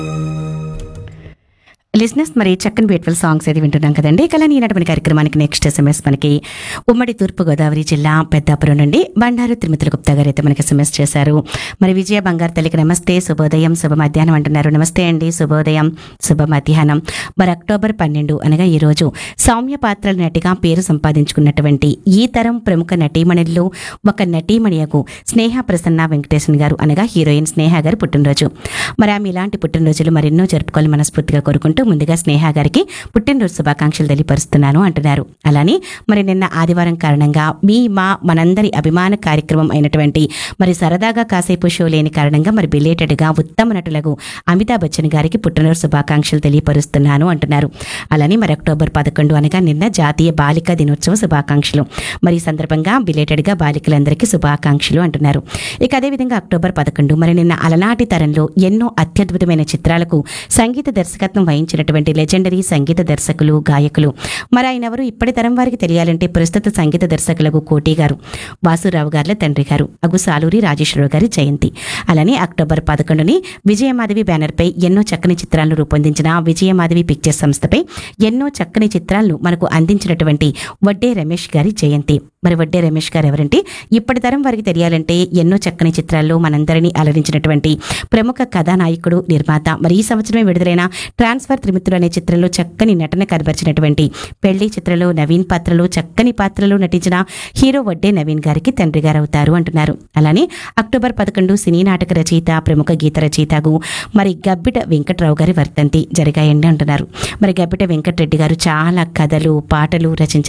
లిజినెస్ మరి చక్కని బ్యూటిఫుల్ సాంగ్స్ అయితే వింటున్నాం కదండి ఇక ఈనాటి మన కార్యక్రమానికి నెక్స్ట్ ఎస్ఎంఎస్ మనకి ఉమ్మడి తూర్పు గోదావరి జిల్లా పెద్దాపురం నుండి బండారు తిరుమతుల గుప్తా గారు అయితే మనకి ఎస్ఎంఎస్ చేశారు మరి విజయ బంగారు తల్లికి నమస్తే శుభోదయం శుభ మధ్యాహ్నం అంటున్నారు నమస్తే అండి శుభోదయం శుభ మధ్యాహ్నం మరి అక్టోబర్ పన్నెండు అనగా ఈ రోజు సౌమ్య పాత్రల నటిగా పేరు సంపాదించుకున్నటువంటి ఈ తరం ప్రముఖ నటీమణుల్లో ఒక నటీమణియకు స్నేహ ప్రసన్న వెంకటేశన్ గారు అనగా హీరోయిన్ స్నేహ గారు పుట్టినరోజు మరి ఆమె ఇలాంటి పుట్టినరోజులు మరెన్నో జరుపుకోవాలని మనస్ఫూర్తిగా కోరుకుంటూ ముందుగా స్నేహ గారికి పుట్టినరోజు శుభాకాంక్షలు తెలియపరుస్తున్నాను అంటున్నారు అలానే మరి నిన్న ఆదివారం కారణంగా మీ మా మనందరి అభిమాన కార్యక్రమం అయినటువంటి మరి సరదాగా కాసేపు షో లేని కారణంగా మరి బిలేటెడ్గా ఉత్తమ నటులకు అమితాబ్ బచ్చన్ గారికి పుట్టినరోజు శుభాకాంక్షలు తెలియపరుస్తున్నాను అంటున్నారు అలానే మరి అక్టోబర్ పదకొండు అనగా నిన్న జాతీయ బాలికా దినోత్సవ శుభాకాంక్షలు మరి ఈ సందర్భంగా బిలేటెడ్గా బాలికలందరికీ శుభాకాంక్షలు అంటున్నారు ఇక అదేవిధంగా అక్టోబర్ పదకొండు మరి నిన్న అలనాటి తరంలో ఎన్నో అత్యద్భుతమైన చిత్రాలకు సంగీత దర్శకత్వం వహించినటువంటి లెజెండరీ సంగీత దర్శకులు గాయకులు మరి ఆయన ఎవరు ఇప్పటి తరం వారికి తెలియాలంటే ప్రస్తుత సంగీత దర్శకులకు కోటి గారు వాసురావు గారుల తండ్రి గారు అగు సాలూరి రాజేశ్వరరావు గారి జయంతి అలానే అక్టోబర్ పదకొండుని విజయమాధవి బ్యానర్పై ఎన్నో చక్కని చిత్రాలను రూపొందించిన విజయమాధవి పిక్చర్స్ సంస్థపై ఎన్నో చక్కని చిత్రాలను మనకు అందించినటువంటి వడ్డే రమేష్ గారి జయంతి మరి వడ్డే రమేష్ గారు ఎవరంటే ఇప్పటి తరం వారికి తెలియాలంటే ఎన్నో చక్కని చిత్రాల్లో మనందరినీ అలరించినటువంటి ప్రముఖ కథానాయకుడు నిర్మాత మరి ఈ సంవత్సరమే విడుదలైన ట్రాన్స్ఫర్ త్రిమిత్రులు అనే చిత్రంలో చక్కని నటన కనబరిచినటువంటి పెళ్లి చిత్రంలో నవీన్ పాత్రలో చక్కని పాత్రలో నటించిన హీరో వడ్డే నవీన్ గారికి తండ్రి గారు అవుతారు అంటున్నారు అలానే అక్టోబర్ పదకొండు సినీ నాటక రచయిత ప్రముఖ గీత రచయితకు మరి గబ్బిట వెంకట్రావు గారి వర్తంతి జరిగాయండి అంటున్నారు మరి గబ్బిట వెంకటరెడ్డి గారు చాలా కథలు పాటలు రచించారు